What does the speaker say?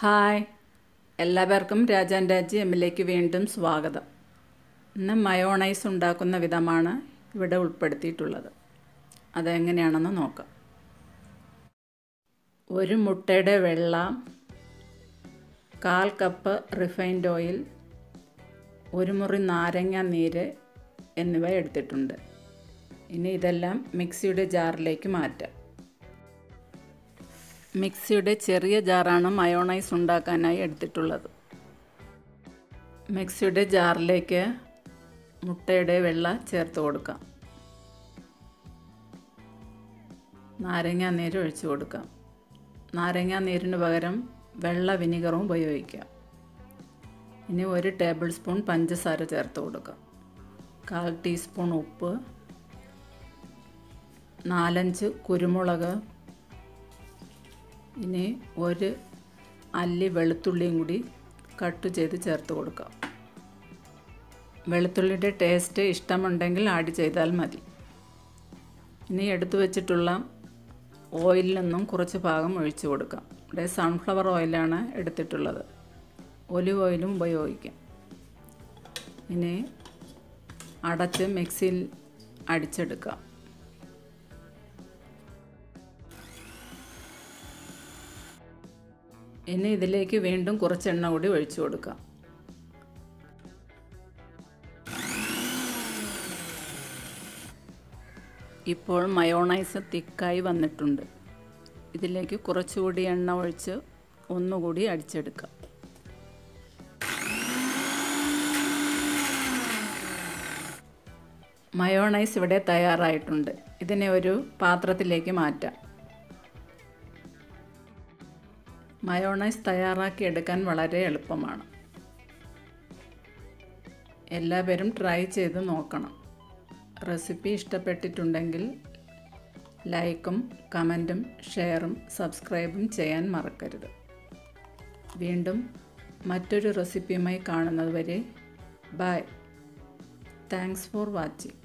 hi എല്ലാവർക്കും രാജാൻ രാജി എമ്മിലേക്ക് വീണ്ടും സ്വാഗതം ഇന്ന് മയോണൈസ് ഉണ്ടാക്കുന്ന വിധമാണ് ഇവിടെ ഉൾപ്പെടുത്തിയിട്ടുള്ളത് അതെങ്ങനെയാണെന്ന് നോക്കാം ഒരു മുട്ടയുടെ വെള്ള കാൽ കപ്പ് റിഫൈൻഡ് ഓയിൽ ഒരു മുറി നാരങ്ങ നീര് എന്നിവ എടുത്തിട്ടുണ്ട് ഇനി ഇതെല്ലാം മിക്സിയുടെ ജാറിലേക്ക് മാറ്റാം മിക്സിയുടെ ചെറിയ ജാറാണ് മയോണൈസ് ഉണ്ടാക്കാനായി എടുത്തിട്ടുള്ളത് മിക്സിയുടെ ജാറിലേക്ക് മുട്ടയുടെ വെള്ള ചേർത്ത് കൊടുക്കാം നാരങ്ങാ നീര് ഒഴിച്ചു കൊടുക്കാം നാരങ്ങാ നീരിന് പകരം വെള്ള വിനിഗറും ഉപയോഗിക്കാം ഇനി ഒരു ടേബിൾ സ്പൂൺ പഞ്ചസാര ചേർത്ത് കൊടുക്കാം കാൽ ടീസ്പൂൺ ഉപ്പ് നാലഞ്ച് കുരുമുളക് ഇനി ഒരു അല്ലി വെളുത്തുള്ളിയും കൂടി കട്ട് ചെയ്ത് ചേർത്ത് കൊടുക്കാം വെളുത്തുള്ളിയുടെ ടേസ്റ്റ് ഇഷ്ടമുണ്ടെങ്കിൽ ആഡ് ചെയ്താൽ മതി ഇനി എടുത്തു വച്ചിട്ടുള്ള ഓയിലിൽ നിന്നും കുറച്ച് ഭാഗം ഒഴിച്ചു കൊടുക്കാം ഇവിടെ സൺഫ്ലവർ ഓയിലാണ് എടുത്തിട്ടുള്ളത് ഒലിവ് ഓയിലും ഉപയോഗിക്കാം ഇനി അടച്ച് മിക്സിയിൽ അടിച്ചെടുക്കാം ഇനി ഇതിലേക്ക് വീണ്ടും കുറച്ച് എണ്ണ കൂടി ഒഴിച്ചു കൊടുക്കാം ഇപ്പോൾ മയോണൈസ് തിക്കായി വന്നിട്ടുണ്ട് ഇതിലേക്ക് കുറച്ചുകൂടി എണ്ണ ഒഴിച്ച് ഒന്നുകൂടി അടിച്ചെടുക്കാം മയോണൈസ് ഇവിടെ തയ്യാറായിട്ടുണ്ട് ഇതിനെ ഒരു പാത്രത്തിലേക്ക് മാറ്റാം മയോണൈസ് തയ്യാറാക്കി എടുക്കാൻ വളരെ എളുപ്പമാണ് എല്ലാവരും ട്രൈ ചെയ്ത് നോക്കണം റെസിപ്പി ഇഷ്ടപ്പെട്ടിട്ടുണ്ടെങ്കിൽ ലൈക്കും കമൻറ്റും ഷെയറും സബ്സ്ക്രൈബും ചെയ്യാൻ മറക്കരുത് വീണ്ടും മറ്റൊരു റെസിപ്പിയുമായി കാണുന്നതുവരെ ബൈ താങ്ക്സ് ഫോർ വാച്ചിങ്